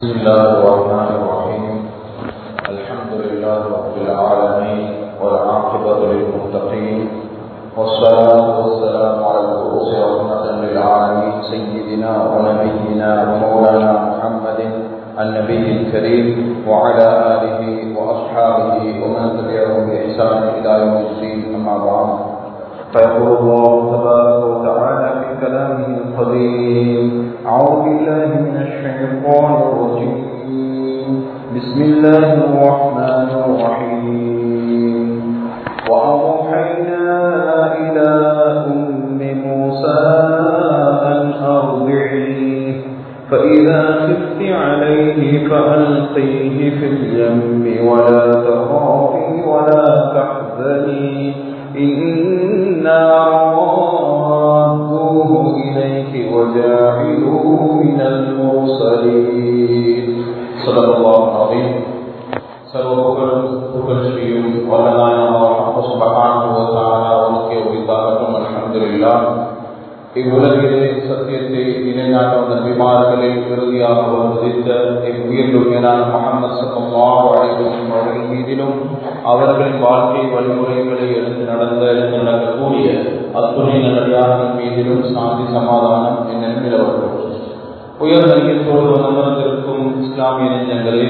بسم الله الرحمن الرحيم الحمد لله رب العالمين والعاقبة للمتقين والصلاة والسلام على المبعوث رحمة للعالمين سيدنا ونبينا ومولانا محمد النبي الكريم وعلى آله وأصحابه ومن تبعهم بإحسان إلى يوم الدين أما بعد فيقول الله تبارك وتعالى في كلامه القديم أعوذ بالله من الشيطان الرجيم بسم الله الرحمن الرحيم وأوحينا إلى أم موسى أن أرضعيه فإذا خفت عليه فألقيه في اليم ولا تخافي ولا تحزني إنا رادوه إليك وجاعلوه من المرسلين صدق الله العظيم சர்வபுகழும் புகழ்ச்சியும் வல்லதான அல்லாஹ் சுப்ஹானஹு வ தஆலா உனக்கே உரித்தாகட்டும் அல்ஹம்துலில்லாஹ் இவ்வுலகிலே சத்தியத்தை நிலைநாட்ட வந்த நபிமார்களில் இறுதியாக வந்தித்த உயிரிலும் மேலான முகமது சல்லாஹ் அலைவசம் அவர்கள் மீதிலும் அவர்களின் வாழ்க்கை வழிமுறைகளை எடுத்து நடந்த எடுத்து நடக்கக்கூடிய அத்துணை நல்லடியார்கள் மீதிலும் சாந்தி சமாதானம் என்ன நிலவட்டும் உயர் நல்கியத்தோடு அமர்ந்திருக்கும் இஸ்லாமிய நெஞ்சங்களே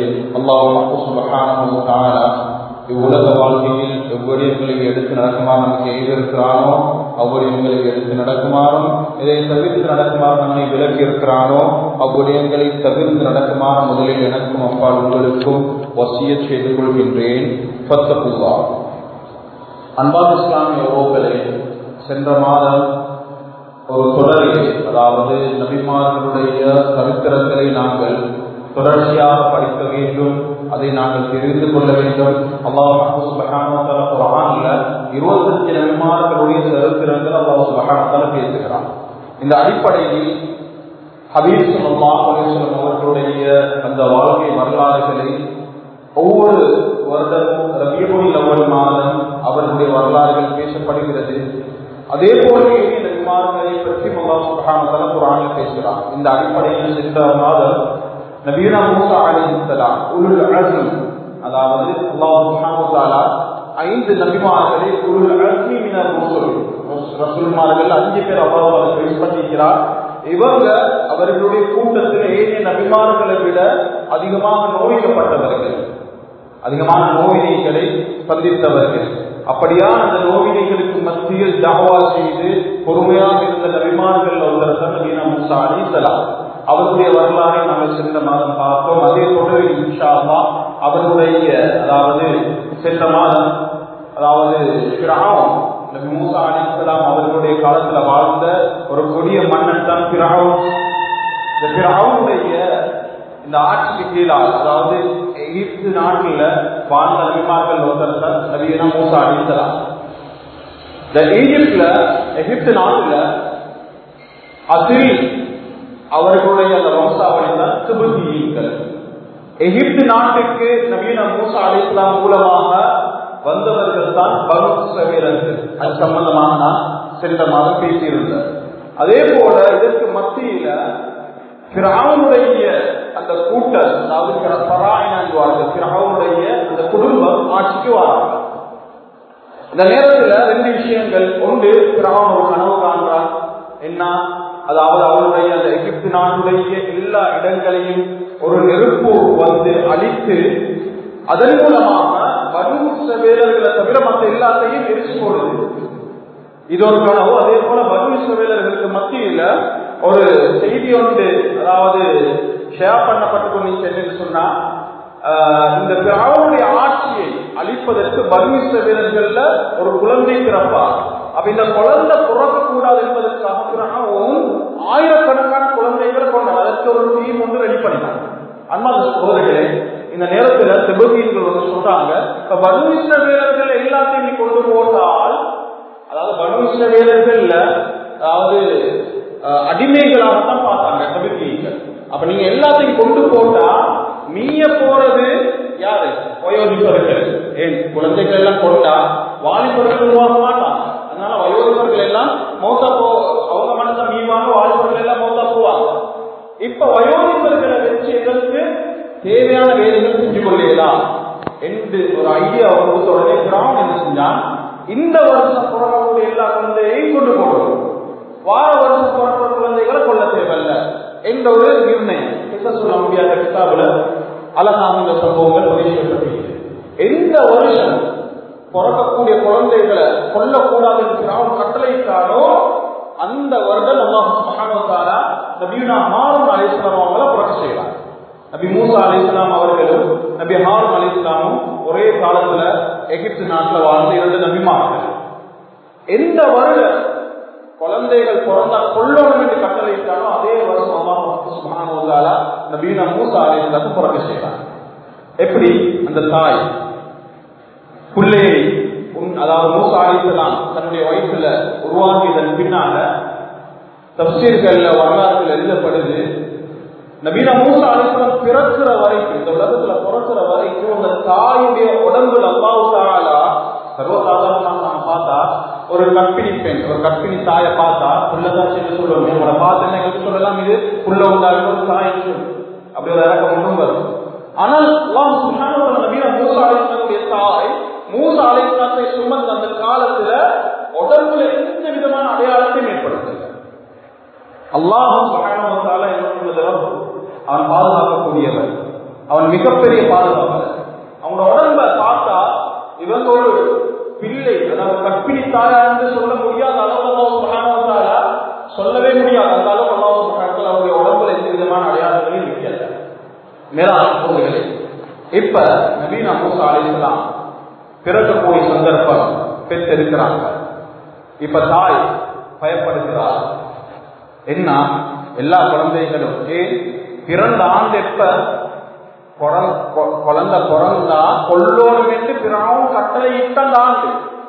அல்லாஹ் இவ்வுலக வாழ்க்கையில் எவ்வடியங்களை எடுத்து நடக்குமாறு நமக்கு செய்திருக்கிறானோ அவ்விடயங்களை எடுத்து நடக்குமாறும் இதை தவிர்த்து நடக்குமாறு நம்மை விலக்கி இருக்கிறானோ அவ்விடயங்களை தவிர்த்து நடக்குமாறு முதலில் எனக்கும் அப்பால் உங்களுக்கும் வசிய செய்து கொள்கின்றேன் பத்தப்புவா அன்பாத் இஸ்லாமிய உறவுகளே சென்ற மாதம் ஒரு தொடரில் அதாவது நபிமார்களுடைய சரித்திரங்களை நாங்கள் தொடர்ச்சியாக படிக்க வேண்டும் அதை நாங்கள் தெரிந்து கொள்ள வேண்டும் அல்லாஹால இருபத்தஞ்சு நபிமார்களுடைய சரித்திரங்கள் அல்லாஹ் சுபகானத்தால பேசுகிறான் இந்த அடிப்படையில் ஹபீப் சொல்லாஹ் அலிஸ்லம் அவர்களுடைய அந்த வாழ்க்கை வரலாறுகளை ஒவ்வொரு வருடமும் ரபியுல் அவ்வளவு மாதம் அவர்களுடைய வரலாறுகள் பேசப்படுகிறது அதே போல நபிமார்களை பற்றி மல்லா சுபகானத்தால குரானில் பேசுகிறான் இந்த அடிப்படையில் சென்ற மாதம் நபீனா மூசா அலிஹலாம் உருள் அழகு அதாவது அல்லாஹ் சுஹானுத்தாலா ஐந்து நபிமார்களை உருள் அழகி மினர் ரசூல் ரசூல்மார்கள் அஞ்சு பேர் அல்லாஹ் வெளிப்படுத்திக்கிறார் இவங்க அவர்களுடைய கூட்டத்தில் ஏனைய நபிமார்களை விட அதிகமாக நோய்க்கப்பட்டவர்கள் அதிகமான நோயினைகளை சந்தித்தவர்கள் அப்படியான அந்த நோவினைகளுக்கு மத்தியில் ஜாவா செய்து பொறுமையாக இருந்த நபிமார்கள் ஒருத்தர் நபீனா மூசா அலிசலாம் அவருடைய வரலாறை நாங்கள் சென்ற மாதம் பார்த்தோம் அதே தொடரில் இன்ஷாமா அவருடைய அதாவது சென்ற மாதம் அதாவது பிராவம் மூசா அலிசலாம் அவர்களுடைய காலத்துல வாழ்ந்த ஒரு கொடிய மன்னன் தான் பிராவம் இந்த பிராவுடைய இந்த ஆட்சிக்கு கீழால் அதாவது எகிப்து நாட்டில் வாழ்ந்த நபிமார்கள் ஒருத்தர் தான் நவீன மூசா அலிசலாம் இந்த ஈஜிப்ட்ல எகிப்து நாட்டில் அதில் அவர்களுடைய அந்த வம்சாவளி தான் திபுத்தியீன்கள் எகிப்து நாட்டுக்கு நவீன மூசா அலிஸ்லாம் மூலமாக வந்தவர்கள் தான் பருவீரர்கள் அது சம்பந்தமாக நான் சென்ற மாதம் பேசியிருந்தேன் அதே போல இதற்கு மத்தியில பிராவுடைய அந்த கூட்டம் அதாவது பராயணாங்குவார்கள் பிராவுடைய அந்த குடும்பம் ஆட்சிக்கு வராங்க இந்த நேரத்துல ரெண்டு விஷயங்கள் ஒன்று பிராவன் ஒரு கனவு காண்றான் என்ன அதாவது அவருடைய அந்த எகிப்து நாட்டுடைய எல்லா இடங்களையும் ஒரு நெருப்பு வந்து அழித்து அதன் மூலமாக வன்முச வீரர்களை தவிர மற்ற எல்லாத்தையும் எரிச்சு போடுது இது ஒரு கனவு அதே போல வன்முச வீரர்களுக்கு மத்தியில ஒரு செய்தி ஒன்று அதாவது ஷேர் பண்ணப்பட்டு கொண்டு என்று சொன்னா இந்த பிராவுடைய ஆட்சியை அழிப்பதற்கு பர்மிச வீரர்கள்ல ஒரு குழந்தை பிறப்பார் அப்ப இந்த குழந்தை பிறக்க கூடாது என்பதற்காக பிறகும் ஆயிரக்கணக்கான குழந்தைகளை கொண்டார் அதற்கு ஒரு டீம் ஒன்று ரெடி பண்ணினாங்க அன்மா சோதரிகளே இந்த நேரத்துல செபகீன்கள் வந்து சொல்றாங்க இப்ப பர்மிச வீரர்கள் எல்லாத்தையும் நீ கொண்டு போட்டால் அதாவது பர்மிச வீரர்கள்ல அதாவது அடிமைகளாகத்தான் பார்த்தாங்க செபகீன்கள் அப்ப நீங்க எல்லாத்தையும் கொண்டு போட்டா மீய போறது யாரு வயோதிபர்கள் ஏன் குழந்தைகள் எல்லாம் கொண்டா வாலிபர்கள் உருவாக மாட்டாங்க அதனால வயோதிபர்கள் எல்லாம் மௌத்தா போ அவங்க மனசை மீவாங்க வாலிபர்கள் எல்லாம் மௌத்தா போவாங்க இப்ப வயோதிபர்களை வச்சு எதற்கு தேவையான வேலைகள் செஞ்சு கொள்ளலாம் என்று ஒரு ஐடியா கொடுத்த உடனே கிராமம் என்ன செஞ்சான் இந்த வருஷம் பிறக்கக்கூடிய எல்லா குழந்தையையும் கொண்டு போடுவோம் வார வருஷம் பிறக்கிற குழந்தைகளை கொள்ள தேவையில்ல என்ற ஒரு நிர்ணயம் என்ன சொல்ல முடியாத கிதாபுல அழகான இந்த சம்பவங்கள் பதிவு செய்யப்பட்டிருக்கு எந்த வருஷம் பிறக்கக்கூடிய குழந்தைகளை கொல்லக்கூடாது என்று அவன் கட்டளையிட்டாரோ அந்த வருடம் அல்லாஹ் சுபஹானஹு நபியுனா ஹாரூன் அலைஹிஸ்ஸலாம் அவங்கள பிறக்க செய்யலாம் நபி மூசா அலைஹிஸ்ஸலாம் அவர்களும் நபி ஹாரூன் அலைஹிஸ்ஸலாமும் ஒரே காலத்துல எகிப்து நாட்டில் வாழ்ந்த இரண்டு நபிமார்கள் எந்த வருடம் குழந்தைகள் பிறந்தா கொல்லணும் என்று கட்டளையிட்டாரோ அதே வருஷம் அல்லாஹ் சுபஹானஹு தஆலா நபியுனா மூசா அலைஹிஸ்ஸலாம் பிறக்க செய்யலாம் எப்படி அந்த தாய் பிள்ளையை அதாவது மூசா அலிசலாம் தன்னுடைய வயசுல உருவாக்கியதன் பின்னால தப்சீர்கள்ல வரலாறுகள் எழுதப்படுது நபீன மூசா அலிசலம் பிறக்கிற வரைக்கும் இந்த உலகத்துல பிறக்கிற வரைக்கும் அந்த தாயுடைய உடம்புல அல்லாவுக்காலா சர்வசாதாரணமாக நம்ம பார்த்தா ஒரு கற்பிணி பெண் ஒரு கற்பிணி தாயை பார்த்தா புள்ளதான் சொல்லி சொல்லுவோம் உங்களோட பார்த்து எங்களுக்கு சொல்லலாம் இது புள்ள உண்டாகும் ஒரு தாய் அப்படி ஒரு இறக்கம் ஒன்றும் வரும் ஆனால் அல்லாஹ் சுப்ஹானஹு வ நபீன மூசா அலைஹிஸ்ஸலாமுடைய தாய் மூசா அலைஹிஸ்ஸலாத்தை சுமந்த அந்த காலத்துல உடம்புல எந்த விதமான அடையாளத்தையும் ஏற்படுத்தல அல்லாஹ் சுப்ஹானஹு வ தஆலா என்ன அவன் பாதுகாக்கக்கூடியவன் அவன் மிகப்பெரிய பாதுகாவலர் அவனோட உடம்ப பார்த்தா இவங்க ஒரு பிள்ளை அதாவது கற்பிணி தாயா என்று சொல்ல முடியாத அளவு அல்லாஹ் சுப்ஹானஹு வ தஆலா சொல்லவே முடியாது அந்த அளவு அல்லாஹ் சுப்ஹானஹு வ தஆலா அவருடைய உடம்புல எந்த விதமான அடையாளங்களையும் வைக்கல மேலான சோதனைகளே இப்ப நபீனா மூசா அலிஸ்லாம் பிறக்கக்கூடிய சந்தர்ப்பம் பெற்றிருக்கிறாங்க இப்ப தாய் பயப்படுகிறார் என்ன எல்லா குழந்தைகளும் ஏன் பிறந்த ஆண்டு எப்ப குழந்தை பிறந்தா கொல்லோடும் என்று பிறவும் கட்டளை இட்ட அந்த ஆண்டு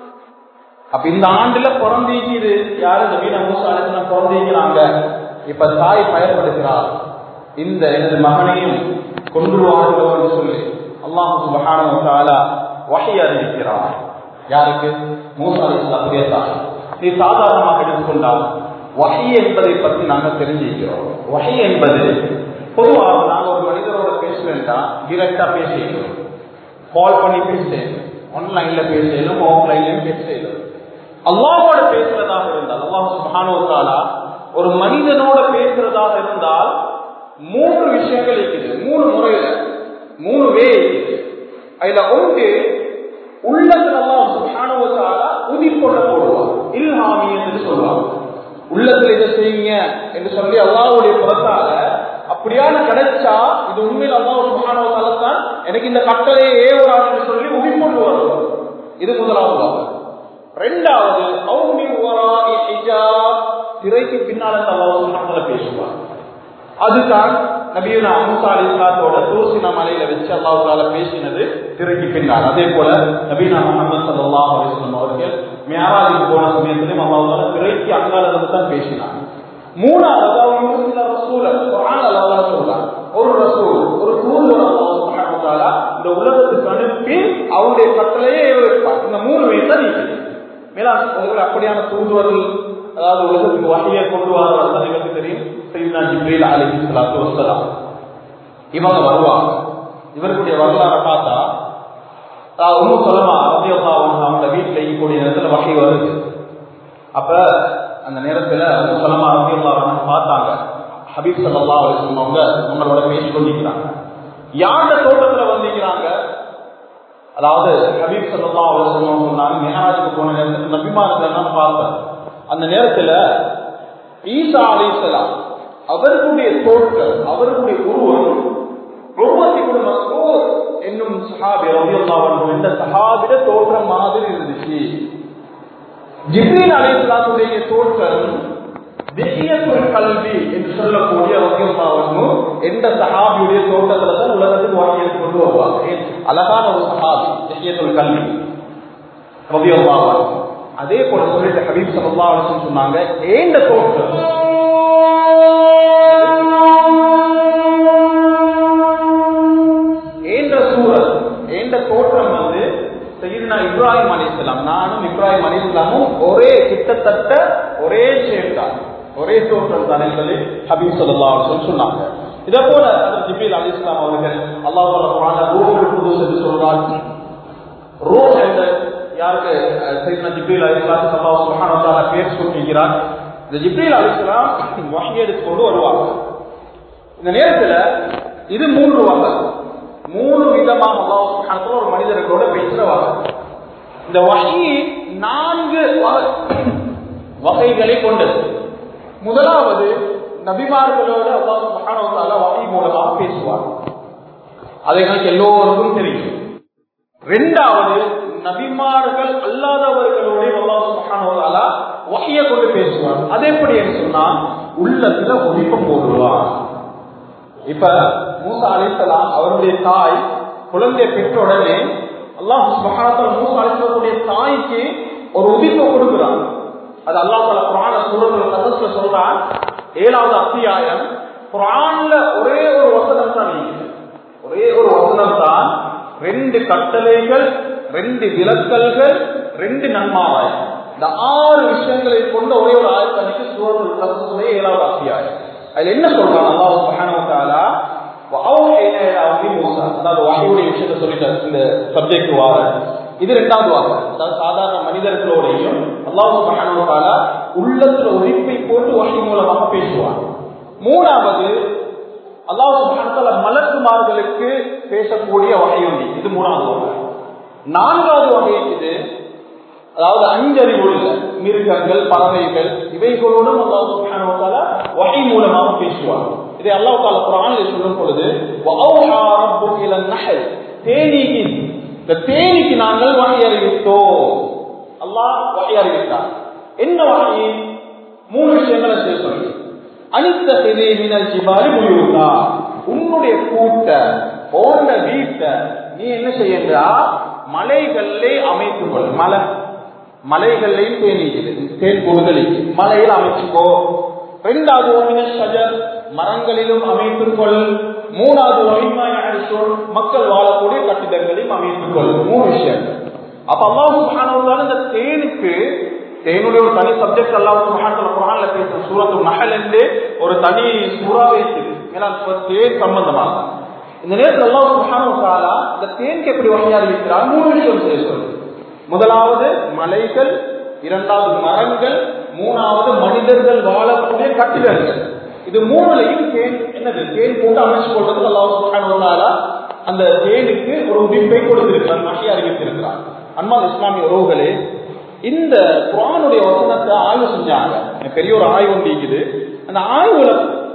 அப்ப இந்த ஆண்டுல பிறந்தீங்க யாரு நபீனா மூசா அலிஸ்லாம் பிறந்தீங்கிறாங்க இப்ப தாய் பயப்படுகிறார் இந்த எனது மகனையும் கொன்றுவார்களோ என்று சொல்லி அல்லாஹு சுபஹானஹு தஆலா வஹி அறிவிக்கிறார் யாருக்கு மூசா அலைஹிஸ்ஸலாத்துடைய தாய் நீ சாதாரணமாக எடுத்துக்கொண்டால் வஹி என்பதை பற்றி நாங்கள் தெரிஞ்சிருக்கிறோம் வஹி என்பது பொதுவாக நாங்கள் ஒரு மனிதரோட பேசுவேன்டா டிரெக்டா பேசிக்கிறோம் கால் பண்ணி பேசுறேன் ஆன்லைன்ல பேசலும் ஆஃப்லைன்லயும் பேசலும் அல்லாவோட பேசுறதாக இருந்தால் அல்லாஹ் சுபஹானஹு தஆலா ஒரு மனிதனோட பேசுறதாக இருந்தால் மூன்று விஷயங்கள் இருக்குது மூணு முறையில மூணு வே இருக்குது அதுல ஒன்று உள்ளத்துல எல்லாம் சுகானுவத்தால உதிர்கொள்ள போடுவார் இல்ஹாமி என்று சொல்லுவாங்க உள்ளத்துல இதை செய்யுங்க என்று சொல்லி அல்லாவுடைய புறத்தால அப்படியான கிடைச்சா இது உண்மையில் அல்லாஹ் சுகானுவத்தால தான் எனக்கு இந்த கட்டளையை ஏவுறான் என்று சொல்லி உதிர்கொண்டு வருவார் இது முதலாவது ரெண்டாவது அவுமி வராஇ ஹிஜாப் திரைக்கு பின்னால் அல்லாஹ் சுகானுவத்தால பேசுவார் அதுதான் நபியுனா மூசா அலி இஸ்லாத்தோட தூசினா மலையில வச்சு அல்லாஹ் தால பேசினது திரைக்கு பின்னால் அதே போல நபீனா முகமது சல்லாஹ் அலிஸ்லாம் அவர்கள் மேராஜுக்கு போன சமயத்திலும் அல்லாஹ் தால திரைக்கு அங்கால இருந்து தான் பேசினாங்க மூணாவது அவங்க சில ரசூல குரான் அல்லாஹ் சொல்றாங்க ஒரு ரசூல் ஒரு தூதுவர் அல்லாஹ் சுப்ஹானஹு வ தஆலா இந்த உலகத்துக்கு அனுப்பி அவருடைய கட்டளையே வைப்பார் இந்த மூணு வயசு தான் இருக்குது மேலாண் அப்படியான தூதுவர்கள் அதாவது உலகத்துக்கு வகையை கொண்டு வர எங்களுக்கு தெரியும் சையீனா ஜிப்ரீல் அலைஹி ஸலாத்து வஸ்ஸலாம் இவங்க வருவாங்க இவர்களுடைய வரலாறை பார்த்தா உம்மு சலமா ரலியல்லாஹு அன்ஹா அவங்க வீட்டுல இருக்கக்கூடிய நேரத்துல வகை வருது அப்ப அந்த நேரத்துல உம்மு சலமா ரலியல்லாஹு அன்ஹா பார்த்தாங்க ஹபீப் ஸல்லல்லாஹு அலைஹி வஸல்லம் அவங்க உங்களோட பேசி கொண்டிருக்கிறாங்க யாருடைய தோட்டத்துல வந்திருக்கிறாங்க அதாவது ஹபீப் ஸல்லல்லாஹு அலைஹி வஸல்லம் சொன்னாங்க மிஹராஜுக்கு போன நேரத்துல நபிமார்கள் எல்லாம் பார்த்தேன் அந்த நேரத்துல ஈசா அலிசலாம் அவர்களுடைய தோற்றம் அவர்களுடைய உருவம் ரோபத்தி மசூர் என்னும் சஹாபி ரவியல்லாவன் இந்த சஹாபிட தோற்றம் மாதிரி இருந்துச்சு ஜிப்ரீல் அலிஸ்லாத்துடைய தோற்றம் திவ்யத்துல் கல்வி என்று சொல்லக்கூடிய ரவியல்லாவனும் எந்த சஹாபியுடைய தோற்றத்துல தான் உலகத்துக்கு வாங்கி கொண்டு வருவாங்க அழகான ஒரு சஹாபி திவ்யத்துல் கல்வி ரவியல்லாவன் அதே போல சொல்லிட்டு ஹபீப் சல்லா அலிஸ்லம் சொன்னாங்க ஏண்ட தோற்றம் ஏண்ட சூழல் ஏண்ட தோற்றம் வந்து சையீனா இப்ராஹிம் அலிஸ்லாம் நானும் இப்ராஹிம் அலிஸ்லாமும் ஒரே கிட்டத்தட்ட ஒரே ஷேப் தான் ஒரே தோற்றம் தான் என்பதை ஹபீப் சல்லா அலிஸ்லம் சொன்னாங்க இதே போல ஜிபில் அலி இஸ்லாம் அவர்கள் அல்லாஹ் ரூஹுல் குதுஸ் என்று சொல்றார் ரூஹ் என்ற யாருக்கு சைத்னா ஜிப்ரீல் அலி இஸ்லாம் அல்லாஹ் சுப்ஹானஹு வ தஆலா பேர் சொல்லிக்கிறார் இந்த ஜிப்ரீல் அலி இஸ்லாம் வஹி எடுத்து கொண்டு வருவாங்க இந்த நேரத்துல இது மூன்று வகை மூணு விதமாக அல்லாஹ் சுப்ஹானஹு வ தஆலா ஒரு மனிதர்களோட பேசுறவாங்க இந்த வஹி நான்கு வகைகளை கொண்டது முதலாவது நபிமார்களோட அல்லாஹ் சுப்ஹானஹு வ தஆலா வஹி மூலமாக பேசுவார் அதை எனக்கு எல்லோருக்கும் தெரியும் இரண்டாவது நபிமார்கள் அல்லாதவர்களோட அல்லாஹ் சுப்ஹானஹு வ தஆலா வஹிய கொண்டு பேசுவார் அது எப்படி என்று சொன்னா உள்ளத்துல ஒளிப்பம் போடுவார் இப்ப மூசா அலிசலாம் அவருடைய தாய் குழந்தையை பெற்ற உடனே அல்லாஹ் சுபஹானத்தால் மூசா அலிசலத்துடைய தாய்க்கு ஒரு உதிப்பை கொடுக்கிறான் அது அல்லாஹ் தால குரான சூரத்துல கதஸ்ல சொல்றான் ஏழாவது அத்தியாயம் குரான்ல ஒரே ஒரு வசனம் தான் நீங்க ஒரே ஒரு வசனம் தான் ரெண்டு கட்டளைகள் ரெண்டு விலக்கல்கள் ரெண்டு நன்மாவாயம் இந்த ஆறு விஷயங்களை கொண்ட ஒரே ஒரு ஆயத்தனைக்கு சூரத்தில் கதசுடைய ஏழாவது அத்தியாயம் அதுல என்ன சொல்றான் அல்லாஹ் சுப்ஹானஹு வ தஆலா வஅவ்ஹைனா இலா உம்மி மூஸா அதாவது வஹீயுடைய விஷயத்தை சொல்லிட்டார் இந்த சப்ஜெக்ட் வார இது ரெண்டாவது வாரம் அதாவது சாதாரண மனிதர்களோடையும் அல்லாஹ் சுப்ஹானஹு வ தஆலா உள்ளத்துல ஒழிப்பை போட்டு வஹி மூலமாக பேசுவார் மூணாவது அல்லாஹ் சுப்ஹானஹு வ தஆலா மலக்குமார்களுக்கு பேசக்கூடிய வகை உண்டு இது மூணாவது வகை நான்காவது வகை இது அதாவது அஞ்சறிவு உள்ள மிருகங்கள் பறவைகள் இவைகளோடும் அல்லாஹ் சுப்ஹானஹு வ தஆலா வஹி மூலமாக பேசுவார் இதை அல்லாஹ் தஆலா குர்ஆனில் சொல்லும் பொழுது வஅவ்ஹா ரப்புக இலா நஹல் தேனீக்கு இந்த தேனீக்கு நாங்கள் வஹி அறிவித்தோம் அல்லாஹ் வஹி அறிவித்தார் என்ன வஹி மூணு விஷயங்களை செய்ய சொல்லி அனித்த மினல் ஜிபாலி முயூதா உன்னுடைய கூட்ட போன்ற வீட்டை நீ என்ன செய்யன்றா மலைகளிலே அமைத்துக் கொள் மலை மலைகள்லையும் தேனீக்குது தேன் கொடுதலிக்கு மலையில் அமைச்சுக்கோ இரண்டாவது ஒமின ஷஜர் மரங்களிலும் அமைத்துக் கொள் மூணாவது ஒமிமாய் அரிசோல் மக்கள் வாழக்கூடிய கட்டிடங்களையும் அமைத்துக் கொள் மூணு விஷயங்கள் அப்ப அல்லாஹ் சுப்ஹானஹு இந்த தேனுக்கு தேனுடைய ஒரு தனி சப்ஜெக்ட் அல்லாஹ் சுப்ஹானஹு குர்ஆன்ல பேசுற சூரத்து நஹல் என்று ஒரு தனி சூறாவே இருக்குது ஏன்னா தேன் சம்பந்தமாக இந்த நேரத்தில் அல்லாஹ் சுப்ஹானஹு தஆலா இந்த தேனுக்கு எப்படி வகையா இருக்கிறார் மூணு விஷயம் செய்ய சொல்லு முதலாவது மலைகள் இரண்டாவது மரங்கள் மூணாவது மனிதர்கள் வாழக்கூடிய கட்டிடங்கள் இது மூணுலையும் தேன் என்னது தேன் போட்டு அமைச்சு கொள்றது அல்லாஹ் சுப்ஹானஹு தஆலா அந்த தேனுக்கு ஒரு உதிப்பை கொடுத்திருக்கிறார் மகி அறிவித்திருக்கிறார் அன்பான் இஸ்லாமிய உறவுகளே இந்த குரானுடைய வசனத்தை ஆய்வு செஞ்சாங்க பெரிய ஒரு ஆய்வு இருக்குது அந்த ஆய்வுல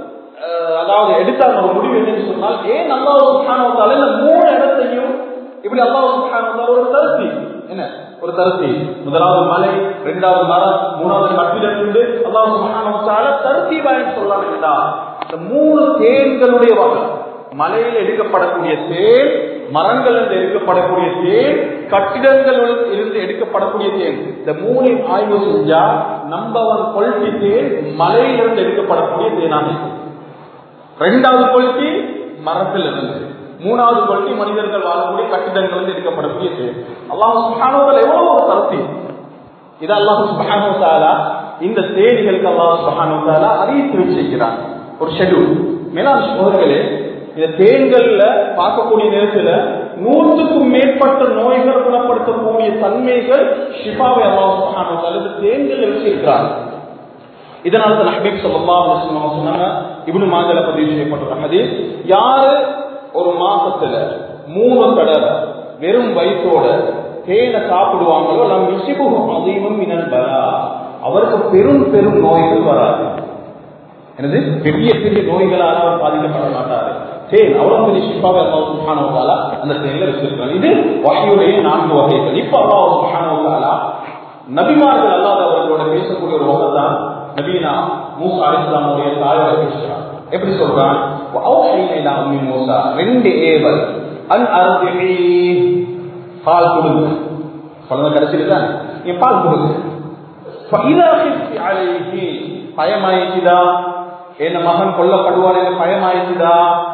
அதாவது எடுத்தாங்க ஒரு முடிவு என்னன்னு சொன்னால் ஏன் அல்லாஹ் சுப்ஹானஹு தஆலா இந்த மூணு இடத்தையும் இப்படி அல்லாஹ் சுப்ஹானஹு தஆலா ஒரு தருத்தி என்ன ஒரு தருத்தி முதலாவது மலை இரண்டாவது மரம் மூணாவது கட்டிடம் உண்டு அல்லாஹ் சுப்ஹானஹு தஆலா தர்த்தீபாய் சொல்லலாம் என்றா இந்த மூணு தேன்களுடைய வகை மலையில் எடுக்கப்படக்கூடிய தேன் மரங்கள் இருந்து எடுக்கப்படக்கூடிய தேன் கட்டிடங்கள் இருந்து எடுக்கப்படக்கூடிய தேன் இந்த மூணையும் ஆய்வு செஞ்சா நம்பர் ஒன் குவாலிட்டி தேன் மலையிலிருந்து எடுக்கப்படக்கூடிய தேனாக இருக்கும் ரெண்டாவது குவாலிட்டி மரத்தில் இருந்து மூணாவது குவாலிட்டி மனிதர்கள் வாழக்கூடிய கட்டிடங்கள் இருந்து எடுக்கப்படக்கூடிய தேன் அல்லாஹ் சுஹானுவல் எவ்வளவு ஒரு கருத்து இது அல்லாஹ் சுஹானுவத்தாலா இந்த தேடிகளுக்கு அல்லாஹ் சுஹானுவத்தாலா அறிவித்து வச்சிருக்கிறான் ஒரு ஷெடியூல் மேலாண் சோதர்களே இந்த தேன்கள்ல பார்க்கக்கூடிய நேரத்துல நூற்றுக்கும் மேற்பட்ட நோய்கள் குணப்படுத்தக்கூடிய தன்மைகள் ஷிபாவை அல்லாஹ் சுஹானுவத்தாலா இந்த தேன்கள் வச்சிருக்கிறாங்க இதனால தான் ஹபீப் ஸல்லல்லாஹு அலைஹி வஸல்லம் சொன்னாங்க இப்னு மாஜால பதிவு செய்யப்பட்ட ஹதீஸ் யாரு ஒரு மாசத்துல மூணு தடவை வெறும் வயிற்றோட தேனை சாப்பிடுவாங்களோ நம் இசிபுகம் அதிகமும் மினல் பலா அவருக்கு பெரும் பெரும் நோய்கள் வராது எனது பெரிய பெரிய நோய்களால் அவர் பாதிக்கப்பட மாட்டாரு தேன் அவ்வளவு பெரிய ஷிஃபாவை அல்லாஹ் சுப்ஹானஹு வ தஆலா அந்த தேன்ல வச்சிருக்காங்க இது வஹியுடைய நான்கு வகைகள் இப்ப அல்லாஹ் சுப்ஹானஹு வ தஆலா நபிமார்கள் அல்லாதவர்களோட பேசக்கூடிய ஒரு வகை தான் நபீனா மூசா அலிஸ்லாமுடைய தாயோட பேசுறான் எப்படி சொல்றான் அவுஹைனா உம்மி மூசா ரெண்டு ஏவல் அன் அர்திஹி பால் கொடுங்க குழந்தை கிடைச்சிருக்கா நீ பால் கொடுங்க فإذا خفت عليه பயமாயிச்சுதா என்ன மகன் கொல்லப்படுவார் என்று பயமாயிச்சுதா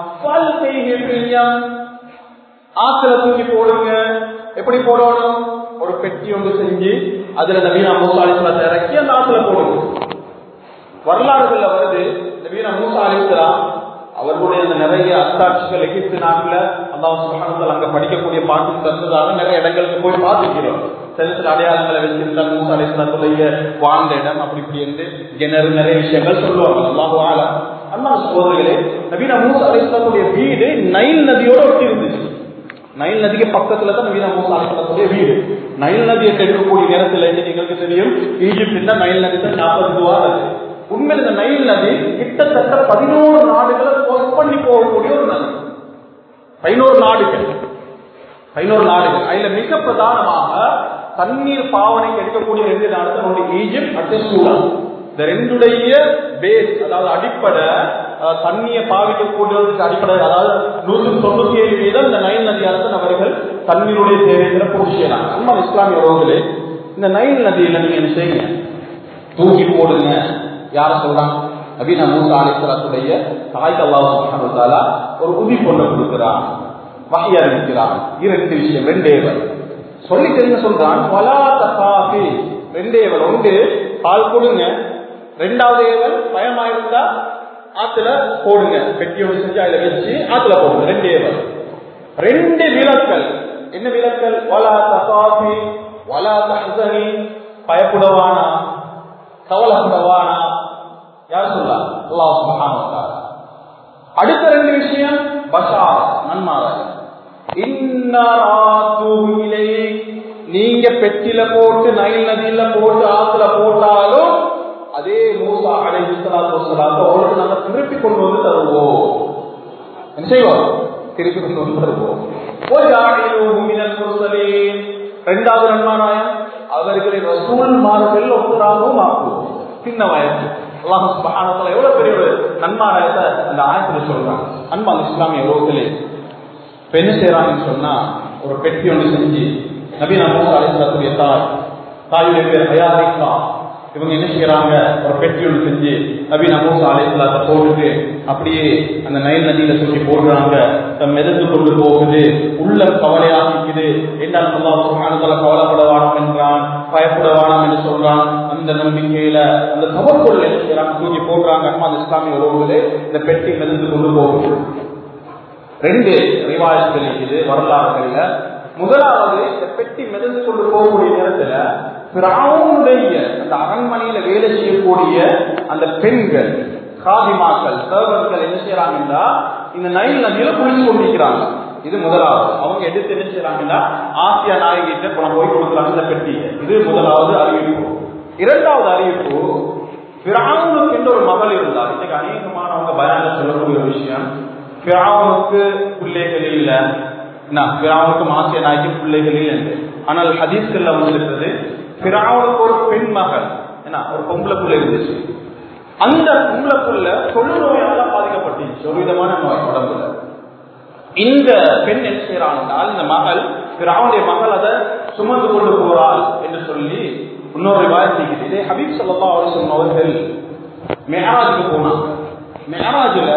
ஆத்துல தூக்கி போடுங்க எப்படி போடணும் ஒரு பெட்டி ஒன்று செஞ்சு அதுல நவீன மூசா அலிஸ்லாத்தை இறக்கி அந்த ஆத்துல போடுங்க வரலாறுகள்ல வருது நவீன மூசா அலிஸ்லாம் அவர்களுடைய அந்த நிறைய அத்தாட்சிகள் எகிப்து நாட்டுல அல்லாஹ் சுபஹானஹு அங்க படிக்கக்கூடிய பாட்டு தந்ததாக நிறைய இடங்களுக்கு போய் பார்த்துக்கிறோம் சில சில அடையாளங்களை வச்சிருந்தால் மூசா அலிஸ்லாத்துடைய வாழ்ந்த இடம் அப்படி இப்படி என்று கிணறு நிறைய விஷயங்கள் சொல்லுவாங்க அல்லாஹு ஆலம் அண்ணா சோதரிகளே நவீன மூசா அலிஸ்லாத்துடைய வீடு நைல் நதியோட ஒட்டி இருந்துச்சு நைல் நதிக்கு பக்கத்துல தான் நவீன மூசா அலிஸ்லாத்துடைய வீடு நைல் நதியை கெடுக்கக்கூடிய நேரத்தில் எங்களுக்கு தெரியும் ஈஜிப்ட் நைல் நதி தான் நாற்பது ரூபாய் உண்மையில் இந்த நைல் நதி கிட்டத்தட்ட பதினோரு நாடுகளை ஒர்க் பண்ணி போகக்கூடிய ஒரு நதி பதினோரு நாடுகள் பதினோரு நாடுகள் அதுல மிக பிரதானமாக தண்ணீர் பாவனைக்கு எடுக்கக்கூடிய ரெண்டு நாடுகள் ஒன்று ஈஜிப்ட் அடுத்து சூடான் இந்த ரெண்டுடைய பேஸ் அதாவது அடிப்படை அஹ், தண்ணியை பாவிக்கக்கூடியதுக்கு அடிப்படை அதாவது நூற்றி தொண்ணூத்தி ஏழு வீதம் இந்த நைல் நதியால் தான் அவர்கள் தண்ணீருடைய தேவைங்கிற பூர்த்தி செய்யலாம் அம்மா இஸ்லாமிய உறவுகளே இந்த நைல் நதியில நீங்க என்ன செய்யுங்க தூக்கி போடுங்க யார சொல்றாங்க நபீனா மூசா அலிஸ்லாத்துடைய தாய்க்கு அல்லாஹ் சுப்ஹானஹு வ தஆலா ஒரு உதி பொண்ணை கொடுக்கிறான் வகையா இருக்கிறான் இரண்டு விஷயம் ரெண்டேவல் சொல்லி தெரிஞ்ச சொல்றான் வலா தகாஃபி ரெண்டேவல் ஒன்று பால் கொடுங்க ரெண்டாவது ஏவல் பயமா இருந்தா ஆத்துல போடுங்க பெட்டியோட செஞ்சு அதுல வச்சு ஆத்துல போடுங்க ரெண்டு ஏவல் ரெண்டு விலக்கல் என்ன விலக்கல் வலா தகாஃபி வலா தஹ்சனி பயப்படவானா கவலைப்படவானா யார் சொல்லா அல்லாஹ் சுப்ஹானஹு வ தஆலா அடுத்த ரெண்டு விஷயம் பஷார் நன்மாராய் இன்னை நீங்க பெட்டில போட்டு நைல் நதியில போட்டு ஆத்துல போட்டாலும் அதே மூசா அலைஹி ஸலாத்து வஸலாம் அவங்களுக்கு நாங்க திருப்பி கொண்டு வந்து தருவோம் என்ன செய்வோம் திருப்பி கொண்டு வந்து தருவோம் وَجَعَلُوهُ مِنَ الْمُرْسَلِينَ இரண்டாவது நன்மாராயம் அவர்களை ரசூல்மார்கள் ஒருத்தராகவும் ஆக்குவோம் சின்ன வயசு அல்லாஹ் சுப்ஹானஹு வ தஆலா எவ்வளவு பெரிய ஒரு நன்மாராயத்தை அந்த ஆயத்துல சொல்றாங்க அன்பான இஸ்லாமிய உறவுகளே இப்ப என்ன செய்யறாங்கன்னு சொன்னா ஒரு பெட்டி ஒன்று செஞ்சு நபீனா மூசா அலிஸ்லாத்துடைய தாய் தாயுடைய பேர் ஹயாரிகா இவங்க என்ன செய்யறாங்க ஒரு பெட்டி ஒன்று செஞ்சு நபீனா மூசா அலிஸ்லாத்தை போட்டுட்டு அப்படியே அந்த நைல் நதியில சொல்லி போடுறாங்க மிதந்து கொண்டு போகுது உள்ள கவலையாகிக்குது என்ன அல்லாஹ் சுப்ஹானஹு வ தஆலா கவலைப்படவானம் என்றான் பயப்படவானம் என்று சொல்றான் அந்த நம்பிக்கையில அந்த தவறுக்குள்ள என்ன செய்யறாங்க தூக்கி போடுறாங்க அம்மா அந்த இஸ்லாமிய உறவுகளே இந்த பெட்டி மிதந்து கொண்டு போகுது ரெண்டு ரிவாயத்துகள் இருக்குது வரலாறுகள்ல முதலாவது இந்த பெட்டி மிதந்து கொண்டு போகக்கூடிய நேரத்துல பிராவுடைய அந்த அரண்மனையில வேலை செய்யக்கூடிய அந்த பெண்கள் காதிமாக்கள் சர்வர்கள் என்ன செய்யறாங்கன்னா இந்த நைல் நதியில குளிச்சு கொண்டிருக்கிறாங்க இது முதலாவது அவங்க எடுத்து என்ன செய்யறாங்கன்னா ஆசியா நாயகிட்ட பணம் போய் கொடுக்குறாங்க இந்த பெட்டியை இது முதலாவது அறிவிப்பு இரண்டாவது அறிவிப்பு பிராவுனுக்கு என்று ஒரு மகள் இருந்தார் இன்னைக்கு அநேகமானவங்க பயான சொல்லக்கூடிய ஒரு விஷயம் பிராவுனுக்கு பிள்ளைகள் இல்ல பிராவுனுக்கு மாசிய நாய்க்கு பிள்ளைகள் இல்லை என்று ஆனால் ஹதீஸ்கள்ல வந்திருக்கிறது பிராவுனுக்கு ஒரு பெண் மகள் என்ன ஒரு பொம்பளை புள்ள இருந்துச்சு அந்த பொம்பளை புள்ள தொழுநோயால பாதிக்கப்பட்டுச்சு ஒரு விதமான நோய் உடம்புல இந்த பெண் என்ன செய்யறாள் என்றால் இந்த மகள் பிராவுடைய மகள் அதை சுமந்து கொண்டு போறாள் என்று சொல்லி இன்னொரு வாய்ப்பு இதே ஹபீப் சல்லா அலிஸ்லம் அவர்கள் மெஹராஜுக்கு போனாங்க மெஹராஜில்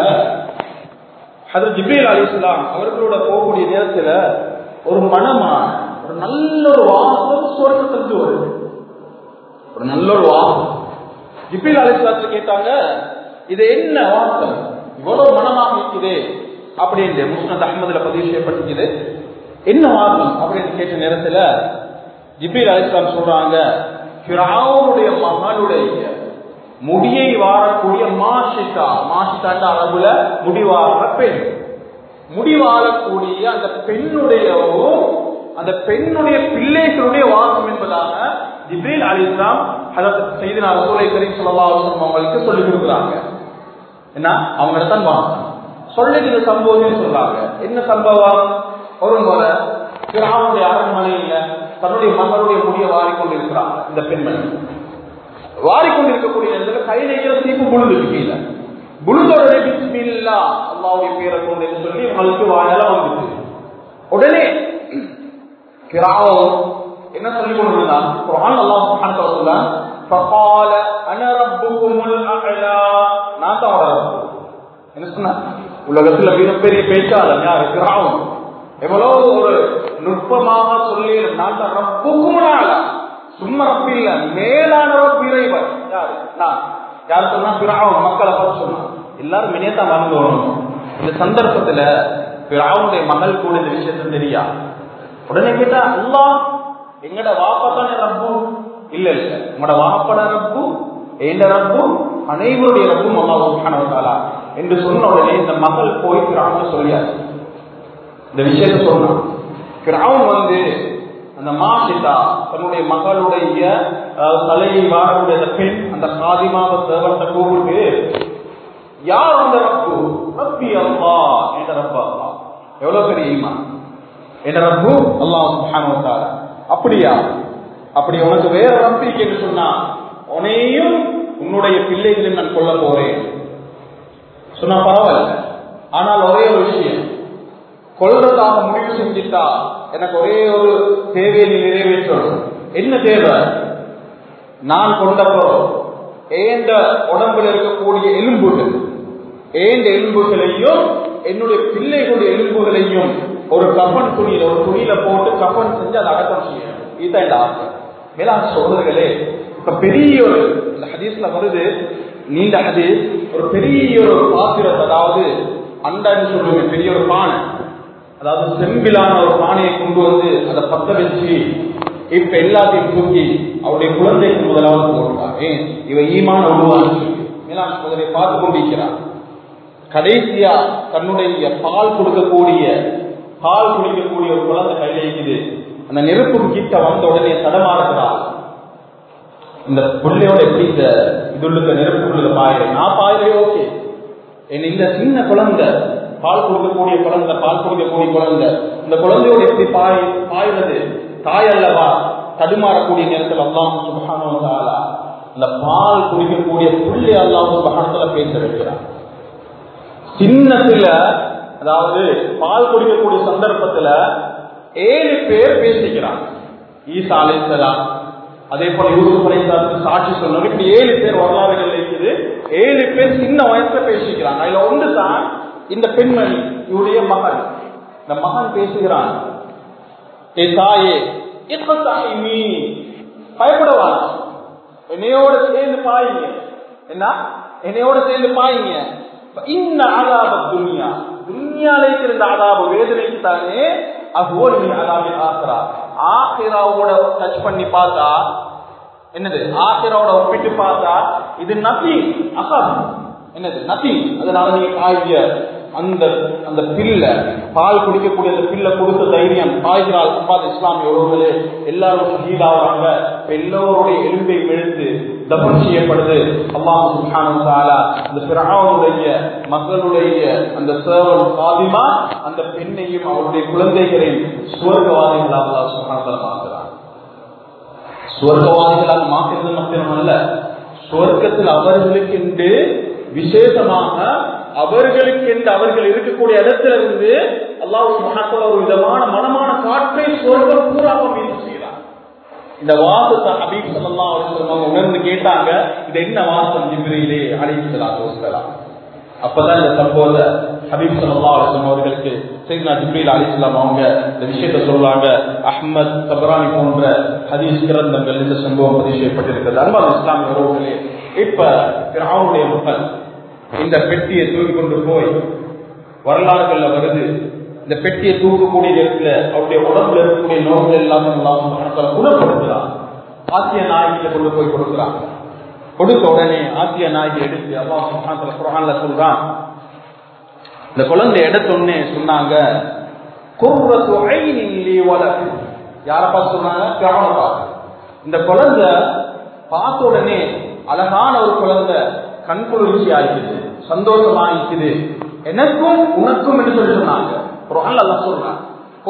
ஹதர் ஜிப்ரீல் அலி இஸ்லாம் அவர்களோட போகக்கூடிய நேரத்துல ஒரு மனமான ஒரு நல்ல ஒரு வாசம் சொர்க்கத்திலிருந்து வருது ஒரு நல்ல ஒரு வாசம் ஜிப்ரீல் அலி இஸ்லாத்துல கேட்டாங்க இது என்ன வாசம் இவ்வளவு மனமாக இருக்குது அப்படின்னு முஸ்னத் அஹமதுல பதிவு செய்யப்பட்டிருக்குது என்ன வாசம் அப்படின்னு கேட்ட நேரத்துல ஜிப்ரீல் அலி இஸ்லாம் சொல்றாங்க பிராவுடைய மகளுடைய முடியை வாரக்கூடிய மாஷிகா மாஷிகாண்ட அளவுல முடிவார பெண் முடிவாரக்கூடிய அந்த பெண்ணுடையவோ அந்த பெண்ணுடைய பிள்ளைகளுடைய வாசம் என்பதாக ஜிப்ரீல் அலி இஸ்லாம் செய்தி நான் சூழலை கரீம் சொல்லா அவங்களுக்கு சொல்லிக் கொடுக்குறாங்க என்ன அவங்க தான் வாசம் சொல்லி இந்த சம்பவம் சொல்றாங்க என்ன சம்பவம் ஒரு முறை பிராவுடைய அரண்மனையில தன்னுடைய மகளுடைய முடியை வாரிக்கொண்டிருக்கிறாங்க இந்த பெண்மணி வாரிக்கொண்டிருக்கக்கூடிய நேரத்தில் கையில தீப்பு புழுது கீழே புழுதோட பிஸ்மில்லா அல்லாவுடைய பேரை கொண்டு என்று சொல்லி உங்களுக்கு வாயால வந்துச்சு உடனே கிராவம் என்ன சொல்லி கொண்டிருந்தான் குரான் அல்லாஹ் சுப்ஹானஹு வ தஆலா فقال انا ربكم الاعلى நான் தான் ரப்பு என்ன சொன்னா உலகத்துல மிகப்பெரிய பேச்சாளர் யாரு கிராவம் எவ்வளவு ஒரு நுட்பமாக சொல்லி நான் தான் ரப்புக்கும் ஆளா சும்மா ரப்பு இல்ல மேலான ரப்பு இறைவன் யாரு நான் யார் சொன்னா பிராவன் மக்களை பார்த்து சொன்னான் எல்லாரும் மினியத்தான் வாங்கணும் இந்த சந்தர்ப்பத்துல பிராவுடைய மகள் கூட இந்த விஷயத்த தெரியா உடனே கேட்டா அல்லா எங்கட வாப்பா தானே ரப்பு இல்ல இல்ல உங்களோட வாப்பட ரப்பு எந்த ரப்பு அனைவருடைய ரப்பும் அல்லா சுபானவத்தாலா என்று சொன்ன உடனே இந்த மகள் போய் பிராவுன்னு சொல்லியாச்சு இந்த விஷயத்த சொன்னான் பிராவன் வந்து அந்த மாசிதா தன்னுடைய மகளுடைய தலையை வாழக்கூடிய அந்த பெண் அந்த காதிமாக சேவத்தை கூப்பிட்டு யார் அந்த ரப்பு ரப்பி அல்லா என்ற ரப்பா அல்லா எவ்வளவு பெரிய ஈமா என்ற ரப்பு அல்லாஹ் சுப்ஹானஹு அப்படியா அப்படி உனக்கு வேற ரப்பிக்கு என்று சொன்னா உனையும் உன்னுடைய பிள்ளைகளை நான் கொல்ல போறேன் சொன்னா பரவாயில்ல ஆனால் ஒரே ஒரு விஷயம் கொள்றதாக முடிவு செஞ்சுட்டா எனக்கு ஒரே ஒரு தேவையை நீ நிறைவேற்றணும் என்ன தேவை நான் கொண்டப்போ ஏந்த உடம்புல இருக்கக்கூடிய எலும்புகள் ஏந்த எலும்புகளையும் என்னுடைய பிள்ளைகளுடைய எலும்புகளையும் ஒரு கஃபன் துணியில ஒரு துணியில போட்டு கஃபன் செஞ்சு அதை அடக்கம் செய்யணும் இதுதான் இந்த ஆசை மேலாண் சோதர்களே இப்ப பெரிய ஒரு இந்த ஹதீஸ்ல வருது நீண்ட ஹதீஸ் ஒரு பெரிய ஒரு பாத்திரத்தை அதாவது அண்டான்னு சொல்லுங்க பெரிய ஒரு பானை அதாவது செம்பிலான ஒரு பானையை கொண்டு வந்து அதை பத்த வச்சு இப்ப எல்லாத்தையும் தூக்கி அவருடைய குழந்தைக்கு முதலாவது போடுறார் ஏன் இவ ஈமான உருவாச்சு மேலாண் சோதரை பார்த்து கொண்டிருக்கிறார் கடைசியா தன்னுடைய பால் கொடுக்கக்கூடிய பால் குடிக்கக்கூடிய ஒரு குழந்தை கையில இருக்குது அந்த நெருப்பு கிட்ட வந்த உடனே தடமாறுகிறார் இந்த புள்ளையோட எப்படி இந்த இதுள்ள நெருப்புக்குள்ள பாயிரம் நான் பாயிரே ஓகே என்ன இந்த சின்ன குழந்தை பால் கொடுக்கக்கூடிய குழந்தை பால் கொடுக்கக்கூடிய குழந்தை இந்த குழந்தையோட எப்படி பாய் பாய்றது தாய் அல்லவா தடுமாறக்கூடிய நேரத்தில் அல்லாம் சுபகான அந்த பால் குடிக்கக்கூடிய புள்ளி அல்லாம் சுபகானத்துல பேச வைக்கிறார் சின்னத்துல அதாவது பால் குடிக்கக்கூடிய சந்தர்ப்பத்துல ஏழு பேர் பேசிக்கிறாங்க ஈசா அலைசலாம் அதே போல யூசுப் அலைசலாத்துக்கு சாட்சி சொன்னாங்க இப்படி ஏழு பேர் வரலாறுகள் இருக்குது ஏழு பேர் சின்ன வயசுல பேசிக்கிறாங்க அதுல ஒன்று தான் இந்த பெண்மணி இவருடைய மகன் இந்த மகன் பேசுகிறான் ஏ தாயே இப்ப தாய் நீ பயப்படவான் என்னையோட சேர்ந்து பாயுங்க என்ன என்னையோட சேர்ந்து பாயுங்க இன்ன ஆதாப துனியா துனியால இருக்கிற ஆதாப வேதனைக்கு தானே அகோல் நீ அதாபி ஆசிரா ஆசிராவோட டச் பண்ணி பார்த்தா என்னது ஆசிராவோட ஒப்பிட்டு பார்த்தா இது நத்தி அசாப் என்னது நத்தி அதனால நீ ஆகிய அந்த அந்த பில்ல பால் குடிக்கக்கூடிய அந்த பில்ல கொடுத்த தைரியம் பாய்கிறாள் அப்பாது இஸ்லாமிய உறவுகளே எல்லாரும் ஷஹீதாவாங்க எல்லோருடைய எலும்பை விழுத்து தபன் செய்யப்படுது அல்லாஹ் சுப்ஹானஹு தஆலா அந்த ஃபிரௌனுடைய மக்களுடைய அந்த சேவல் சாதிமா அந்த பெண்ணையும் அவருடைய குழந்தைகளையும் சுவர்க்கவாதிகளாக அல்லாஹ் சுப்ஹானஹு தஆலா மாற்றுறான் சுவர்க்கவாதிகளாக மாற்றுறது மட்டுமல்ல சுவர்க்கத்தில் அவர்களுக்கு என்று விசேஷமாக அவர்களுக்கு என்று அவர்கள் இருக்கக்கூடிய இடத்துல இருந்து அல்லாஹ் சுப்ஹானஹு ஒரு விதமான மனமான காற்றை சுவர்க்கம் பூராக வீசி செய்கிறார் இந்த வாசத்தை ஹபீப் சல்லல்லாஹு அலைஹி வஸல்லம் உணர்ந்து கேட்டாங்க இது என்ன வாசம் ஜிப்ரீலே அலைஹி ஸலாத்து வஸலாம் அப்பதான் இந்த சம்பவத்தை ஹபீப் சல்லல்லாஹு அலைஹி வஸல்லம் அவர்களுக்கு சையத்னா ஜிப்ரீல் அலைஹிஸ்ஸலாம் அவங்க இந்த விஷயத்தை சொல்றாங்க அஹ்மத் தபரானி போன்ற ஹதீஸ் கிரந்தங்கள் இந்த சம்பவம் பதிவு செய்யப்பட்டிருக்கிறது அன்பான இஸ்லாமிய உறவுகளே இப்ப பிராவுடைய மக்கள் இந்த பெட்டியை தூக்கி கொண்டு போய் வரலாறுகள்ல வருது இந்த பெட்டியை தூக்கக்கூடிய நேரத்துல அவருடைய உடம்புல இருக்கக்கூடிய நோய்கள் எல்லாமே குணப்படுத்துறான் ஆசிய நாயகில கொண்டு போய் கொடுக்குறான் கொடுத்த உடனே ஆசிய நாயகி எடுத்து அல்லா சுகாந்தல குரான்ல சொல்றான் இந்த குழந்தை எடுத்தோடனே சொன்னாங்க யார பார்த்து சொன்னாங்க கிராம பார்த்து இந்த குழந்தை பார்த்த உடனே அழகான ஒரு குழந்தை கண்குளிர்ச்சி ஆகிக்குது சந்தோஷமா இருக்குது எனக்கும் உனக்கும் என்று சொல்லி சொன்னாங்க குரான் அல்லா சொல்றான்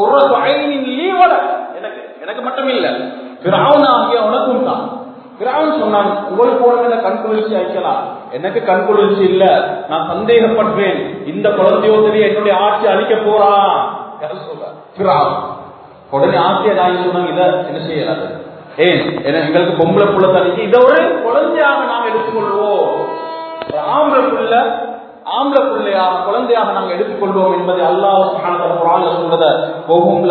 எனக்கு எனக்கு மட்டும் இல்ல பிராவன் ஆகிய உனக்கும் தான் பிராவன் சொன்னான் உங்களுக்கு உனக்கு கண் குளிர்ச்சி அழிக்கலாம் எனக்கு கண் குளிர்ச்சி இல்ல நான் சந்தேகப்படுறேன் இந்த குழந்தையோதரி என்னுடைய ஆட்சி அழிக்க போறான் பிராவன் உடனே ஆசிய நாய் சொன்னாங்க இதை என்ன செய்யலாது ஏன் எங்களுக்கு பொம்பளை புள்ள தனிக்கு இதை ஒரு குழந்தையாக நாம் எடுத்துக்கொள்வோம் ஆம்பளை புள்ள ஆம்பளை பிள்ளையாக குழந்தையாக நாங்கள் எடுத்துக்கொள்வோம் என்பதை அல்லாஹ் சொல்றத போகும்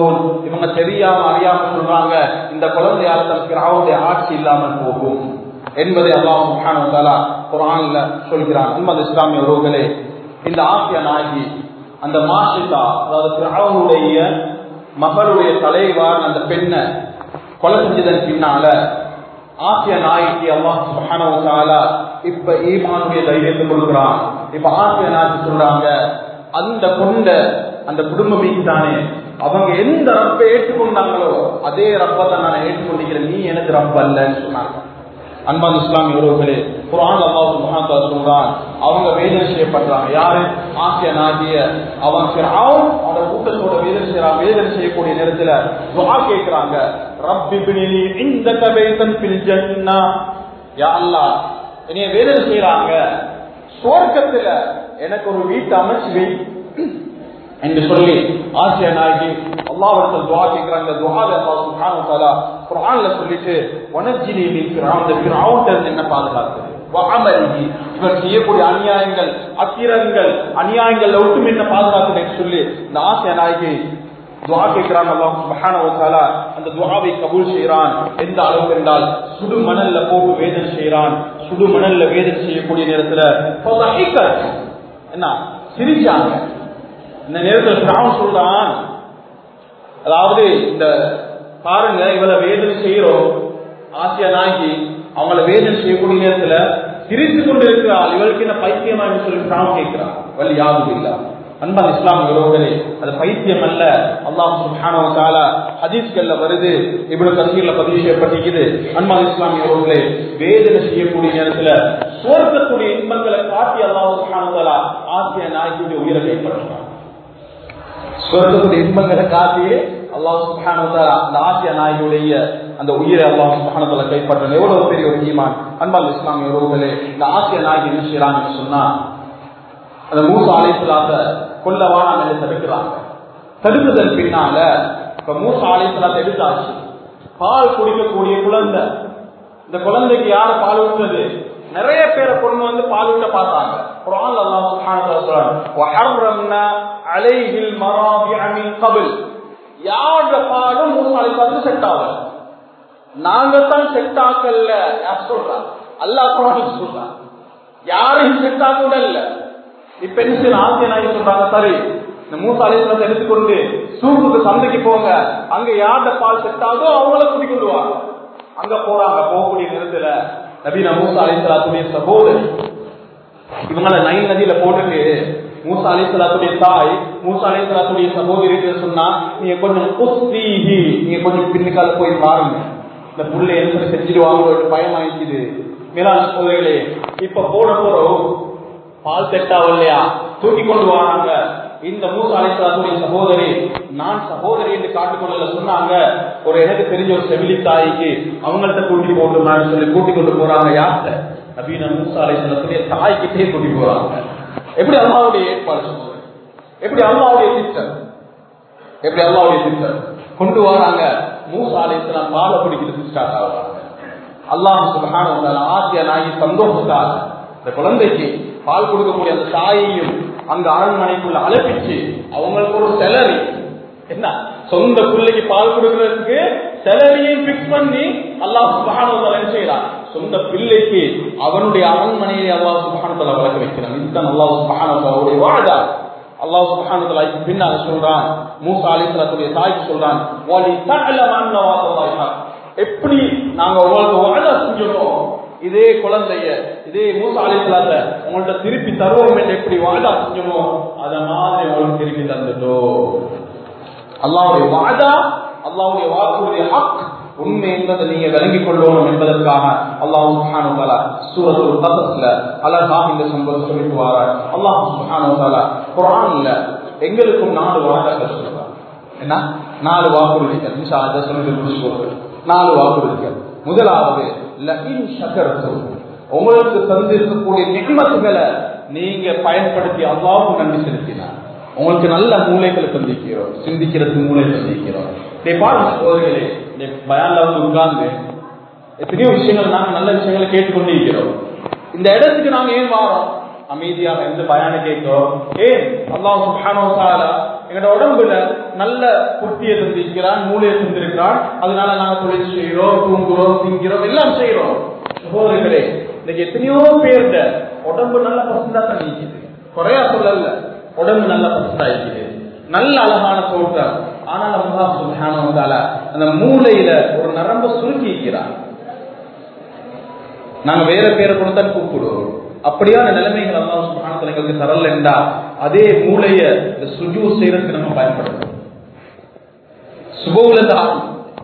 இவங்க தெரியாம அறியாம சொல்றாங்க இந்த குழந்தையால் தன் பிராவுடைய ஆட்சி இல்லாமல் போகும் என்பதை அல்லாஹ் சுப்ஹானஹு வ தஆலா குர்ஆன்ல சொல்கிறான் அன்பது இஸ்லாமிய உறவுகளே இந்த ஆசிய நாயகி அந்த மாஷிதா அதாவது ஃபிரௌனுடைய மகளுடைய தலைவான் அந்த பெண்ணை கொலை செஞ்சதன் பின்னால ஆசிய நாய்க்கு அல்லாஹ் சுப்ஹானஹு வ தஆலா இப்ப ஈமானுடைய தைரியத்தை கொடுக்குறான் இப்ப ஆசிய நாய்க்கு சொல்றாங்க அந்த கொண்ட அந்த குடும்பம் தானே அவங்க எந்த ரப்பை ஏற்றுக்கொண்டாங்களோ அதே ரப்பை தான் நான் ஏற்றுக்கொண்டிருக்கிறேன் நீ எனக்கு ரப்ப அல்லன்னு சொன்னாங்க அன்பான் இஸ்லாமிய உறவுகளே குரான் அல்லாஹ் மகாத்தா சொல்றான் அவங்க வேதனை செய்யப்படுறாங்க யாரு ஆசிய நாகிய அவன் அவன் அவனோட கூட்டத்தோட வேதனை செய்யறான் வேதனை செய்யக்கூடிய நேரத்துல துஆ கேட்கிறாங்க ரப்பி பினிலி இந்த கபைதன் பில் ஜன்னா யா அல்லாஹ் என்னைய வேதனை செய்யறாங்க சுவர்க்கத்துல எனக்கு ஒரு வீட்டு அமைச்சு வை என்று சொல்லி ஆசிய நாயகி அல்லாஹ்விடத்தில் துஆ கேக்குறாங்க துஆல அல்லாஹ் சுப்ஹானஹு வ தஆலா குர்ஆன்ல சொல்லிட்டு வனஜினி மின் ஃபிரௌன் இந்த ஃபிரௌன் என்ன பாதுகாக்குது வஅமலிஹி இவர் செய்யக்கூடிய அநியாயங்கள் அக்கிரங்கள் அநியாயங்கள் விட்டும் என்ன பாதுகாக்குதுன்னு சொல்லி இந்த ஆசிய நாயகி துஆ கேட்கிறான் அல்லாஹ் சுப்ஹானஹு வ தஆலா அந்த துஆவை கபூல் செய்றான் எந்த அளவுக்கு என்றால் சுடு மணல்ல போட்டு வேதனை செய்றான் சுடு மணல்ல வேதனை செய்யக்கூடிய நேரத்துல ஃபதஹிகத் என்ன சிரிச்சாங்க இந்த நேரத்தில் பிராவன் சொல்றான் அதாவது இந்த பாருங்க இவளை வேதனை செய்யறோம் ஆசியா நாயகி அவங்கள வேதனை செய்யக்கூடிய நேரத்துல சிரித்து கொண்டு இருக்கிறாள் இவளுக்கு என்ன பைத்தியமா என்று சொல்லி பிராவன் கேட்கிறான் வழி யாரும் இல்ல அன்பான் இஸ்லாம் உறவுகளே அது பைத்தியம் அல்ல அல்லாஹ் சுப்ஹானஹு வ தஆலா ஹதீஸ்கள்ல வருது இப்னு கசீர்ல பதிவு செய்யப்பட்டிருக்குது அன்பான் இஸ்லாமிய உறவுகளே வேதனை செய்யக்கூடிய நேரத்துல சுவர்க்கத்துடைய இன்பங்களை காட்டி அல்லாஹ் சுப்ஹானஹு வ தஆலா ஆசிய நாயகியுடைய உயிரை கைப்பற்றுறான் சொர்க்கத்துடைய இன்பங்களை காட்டி அல்லாஹ் சுப்ஹானஹு வ தஆலா அந்த ஆசிய நாயகியுடைய அந்த உயிரை அல்லாஹ் சுப்ஹானஹு வ தஆலா கைப்பற்றணும் எவ்வளவு பெரிய ஒரு ஈமான் அன்பால் இஸ்லாமிய உறவுகளே இந்த ஆசிய நாயகி என்ன செய்யறாங்கன்னு சொன்னா அந்த மூசா அலைஹிஸ்ஸலாத்த கொல்லவானாம் என்று தடுக்கிறாங்க தடுத்ததன் பின்னால இப்ப மூசா அலைஹிஸ்ஸலாத்த எடுத்தாச்சு பால் குடிக்கக்கூடிய குழந்தை இந்த குழந்தைக்கு யார் பால் ஊற்றுறது நிறைய பேரை கொண்டு வந்து பால் ஊட்ட பார்த்தாங்க குர்ஆன் அல்லாஹ் சுப்ஹானஹு வ தஆலா சொல்றான் வஹர்ரம்னா அலைஹில் மராபிஅ மின் கபில் யாரோட பாலும் மூசா அலைஹிஸ்ஸலாத்துக்கு செட் ஆகல நாங்க தான் செட் ஆக்கல்ல யார் சொல்றா அல்லாஹ் குர்ஆன் சொல்றான் யாரையும் செட் ஆக்க விடல இப்ப என்ன செய்ய ஆசிய நாயகி சொல்றாங்க சரி இந்த மூசா அலைஹிஸ்ஸலாத்தை எடுத்துக்கொண்டு சூப்புக்கு சந்தைக்கு போங்க அங்க யார்ட பால் செட் ஆகுதோ அவங்கள கூட்டி கொண்டு வாங்க அங்க போறாங்க போகக்கூடிய நேரத்துல நபீனா மூசா அலைஹிஸ்ஸலாத்துடைய சகோதரி இவங்கள நைல் நதியில போட்டுட்டு மூசா அலைஹிஸ்ஸலாத்துடைய தாய் மூசா அலைஹிஸ்ஸலாத்துடைய சகோதரி கிட்ட சொன்னா நீங்க கொஞ்சம் குஸ்தீஹி நீங்க கொஞ்சம் பின்னுக்கால போய் பாருங்க இந்த புள்ளை என்ன செஞ்சிடுவாங்க பயம் ஆயிடுச்சு மேலான சகோதரிகளே இப்ப போட போறோம் பால் செட்டாவும் இல்லையா தூக்கி கொண்டு வராங்க இந்த மூசா அலைஹிஸ்ஸலாத்துடைய சகோதரி நான் சகோதரி என்று காட்டுக்கொள்ள சொன்னாங்க ஒரு எனக்கு தெரிஞ்ச ஒரு செவிலி தாய்க்கு அவங்கள்ட்ட கூட்டி போட்டுருந்தான்னு சொல்லி கூட்டி கொண்டு போறாங்க யார்கிட்ட நபீன மூசா அலைஹிஸ்ஸலாத்துடைய தாய்கிட்டே கூட்டி போறாங்க எப்படி அல்லாவுடைய ஏற்பாடு சொல்றது எப்படி அல்லாவுடைய திட்டம் எப்படி அல்லாவுடைய திட்டம் கொண்டு வராங்க மூசா அலைஹிஸ்ஸலாம் பாலை பிடிக்கிறதுக்கு ஸ்டார்ட் ஆகுறாங்க அல்லாஹ் சுப்ஹானஹு வ தஆலா ஆசியா நாயகி சந்தோஷத்தால் இந்த குழந்தைக்கு பால் கொடுக்கக்கூடிய அந்த தாயையும் அங்க அரண்மனைக்குள்ள அழைப்பிச்சு அவங்களுக்கு ஒரு செலரி என்ன சொந்த பிள்ளைக்கு பால் கொடுக்கறதுக்கு செலரியும் பிக்ஸ் பண்ணி அல்லாஹ் சுபஹானு என்ன செய்யறான் சொந்த பிள்ளைக்கு அவனுடைய அரண்மனையை அல்லாஹ் சுபஹானத்துல வளர்க்க வைக்கிறான் இதுதான் அல்லாஹ் சுபஹானுடைய வாழ்தா அல்லாஹ் சுபஹானத்துல பின்னால் சொல்றான் மூசா அலிஸ்லாத்துடைய தாய்க்கு சொல்றான் வாலி தஅலம் அன்ன வாதல்லாஹ் எப்படி நாங்க உங்களுக்கு வாழ செஞ்சோம் இதே குழந்தைய இதே மூசா அலிஸ்லாத்த உங்கள்ட்ட திருப்பி தருவோம் என்று எப்படி வாதா செஞ்சோமோ அத மாதிரி உங்களுக்கு திருப்பி தந்துட்டோம் அல்லாவுடைய வாதா அல்லாவுடைய வாக்குறுதி ஹக் உண்மை என்பதை நீங்க விளங்கிக் கொள்ளணும் என்பதற்காக அல்லாஹ் சுப்ஹானஹு வ தஆலா சூரத்துல் கஸஸ்ல அழகாக இந்த சம்பவத்தை சொல்லிட்டு வரார் அல்லாஹ் சுப்ஹானஹு வ தஆலா குர்ஆன்ல எங்களுக்கும் நாலு வாக்குகள் சொல்றார் என்ன நாலு வாக்குறுதிகள் இன்ஷா அல்லாஹ் சொல்லிட்டு முடிச்சுக்கோங்க நாலு வாக்குறுதிகள் முதலாவது லஇன் ஷகர்தும் உங்களுக்கு தந்திருக்கக்கூடிய நிகமத்துகளை நீங்க பயன்படுத்தி அல்லாஹ்வுக்கு நன்றி செலுத்தினார் உங்களுக்கு நல்ல மூளைகளை சந்திக்கிறோம் சிந்திக்கிறதுக்கு மூளை சந்திக்கிறோம் இதை பாருங்க சோதரிகளே இந்த பயான்ல வந்து உட்கார்ந்து எத்தனையோ விஷயங்கள் நாங்க நல்ல விஷயங்களை கேட்டுக்கொண்டு இருக்கிறோம் இந்த இடத்துக்கு நாங்க ஏன் வாரோம் அமைதியாக எந்த பயான கேட்கிறோம் ஏன் அல்லாஹ் சுப்ஹானஹு வ தஆலா எங்களோட உடம்புல நல்ல புத்தியை தந்திருக்கிறான் மூளையை தந்திருக்கிறான் அதனால நாங்க தொழில் செய்கிறோம் தூங்குறோம் திங்கிறோம் எல்லாம் செய்யறோம் சகோதரர்களே இன்னைக்கு எத்தனையோ பேருட உடம்பு நல்ல பசுந்தா தான் இருக்குது குறையா சொல்லல உடம்பு நல்ல பசுந்தா இருக்குது நல்ல அழகான தோட்டம் ஆனால் அல்லா சுல்ஹான அந்த மூளையில ஒரு நரம்ப சுருக்கி இருக்கிறார் நாங்க வேற பேரை கூட தான் கூப்பிடுவோம் அப்படியான நிலைமைகள் அல்லாஹ் சுப்ஹானஹு எங்களுக்கு தரல என்றா அதே மூளைய இந்த சுஜூ செய்யறதுக்கு நம்ம பயன்படுத்தணும் சுபவுல தான்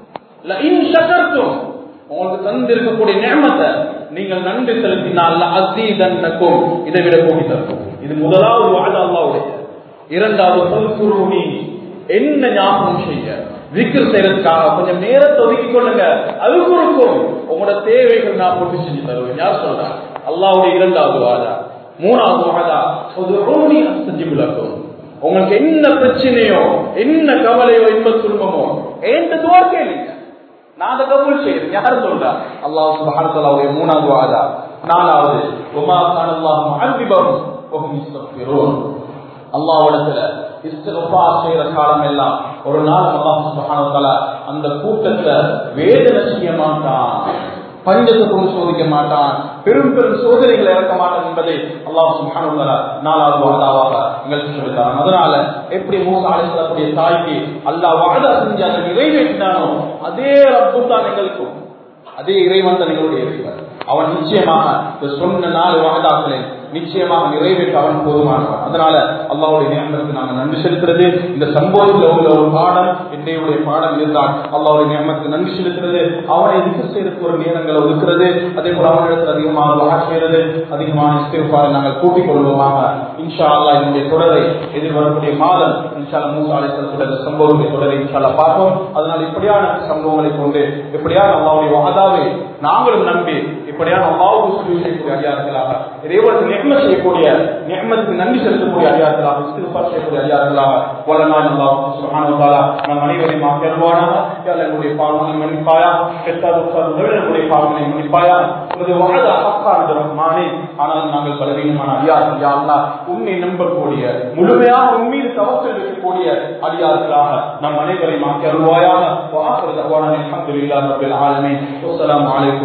இன் ஷகர்தும் உங்களுக்கு தந்திருக்கக்கூடிய நியமத்தை நீங்கள் நன்றி செலுத்தினால் அசீதன்னக்கும் இதை விட கூடி தரும் இது முதலாவது வாழ அல்லாவுடைய இரண்டாவது சொல்குருணி என்ன ஞாபகம் செய்ய விக்கிர் செய்யறதுக்காக கொஞ்சம் நேரத்தை ஒதுக்கி கொள்ளுங்க அது கொடுக்கும் உங்களோட தேவைகள் நான் போட்டு செஞ்சு தருவேன் யார் சொல்றா அல்லாவுடைய இரண்டாவது வாதா மூணாவது வாதா ஒரு செஞ்சு விளக்கும் உங்களுக்கு என்ன பிரச்சனையோ என்ன கவலையோ இன்ப துன்பமோ எந்த துவா கேளுங்க நான் அதை கபூல் செய்யறேன் யார் சொல்றா அல்லாஹ் சுபஹானஹு மூணாவது வாதா நாலாவது உமா கான் அல்லாஹ் முஅல்லிபஹு வஹும் யஸ்தக்பிரூன் அல்லாஹ்விடத்துல இஸ்திக்ஃபார் செய்யற காலம் எல்லாம் ஒரு நாள் அல்லாஹ் சுப்ஹானஹு வ அந்த கூட்டத்தை வேதனை செய்ய மாட்டான் பஞ்சத்தை கொண்டு சோதிக்க மாட்டான் பெரும் பெரும் சோதனைகளை இறக்க மாட்டான் என்பதை அல்லாஹ் சுப்ஹானஹு வ நாலாவது வாதாவாக எங்களுக்கு சொல்லித்தாரான் அதனால எப்படி மூசா அலைஹிஸ்ஸலாத்துடைய தாய்க்கு அல்லாஹ் வாதா செஞ்சு அதை நிறைவேற்றினானோ அதே ரப்பு தான் எங்களுக்கும் அதே இறைவன் தான் எங்களுடைய இறைவன் அவன் நிச்சயமாக இந்த சொன்ன நாலு வாதாக்களை நிச்சயமாக நிறைவேற்ற அவன் போதுமானவன் அதனால அல்லாவுடைய நியமனத்துக்கு நாங்கள் நன்றி செலுத்துறது இந்த சம்பவத்தில் உள்ள ஒரு பாடம் என்னையுடைய பாடம் இருந்தால் அல்லாவுடைய நியமனத்துக்கு நன்றி செலுத்துறது அவனை திக்கு செய்யறதுக்கு ஒரு நேரங்களை ஒதுக்குறது அதே போல அவனிடத்தில் அதிகமாக வகை செய்யறது அதிகமான இஸ்திருப்பாரை நாங்கள் கூட்டிக் கொள்வோமாக இன்ஷா அல்லா என்னுடைய தொடரை எதிர்வரக்கூடிய மாதம் இன்ஷா மூசா அலிசலத்துடைய இந்த சம்பவத்தை தொடரை இன்ஷால்லா பார்ப்போம் அதனால் இப்படியான சம்பவங்களை கொண்டு இப்படியான அல்லாவுடைய வாதாவை நாங்களும் நம்பி இப்படியான அல்லாவுக்கு சொல்லி செய்யக்கூடிய அடியார்களாக இறைவனுக்கு நெக்ம செய்யக்கூடிய நெக்மத்துக்கு நன்றி செலுத்தக்கூடிய அடியார்களாக இஸ்திருப்பார் செய்யக்கூடிய அடியார்களாக வல்லநாள் அல்லாஹ் சுபஹானஹு நம் அனைவரையும் ஆக்கியருவானாக யாழ் எங்களுடைய பாவங்களை மன்னிப்பாயா பெற்றார் உற்றார் உறவினர்களுடைய பாவங்களை மன்னிப்பாயா உனது வாழ்த ஹக்கானது ரஹ்மானே ஆனால் நாங்கள் பலவீனமான அடியார்கள் யா அல்லாஹ் உன்னை நம்பக்கூடிய முழுமையாக உன் மீது தவக்கல் வைக்கக்கூடிய அடியார்களாக நம் அனைவரையும் ஆக்கியருவாயாக வாசல் தவான அல்ஹம்துலில்லாஹி ரப்பில் ஆலமீன் அஸ்ஸலாமு அலைக்கும்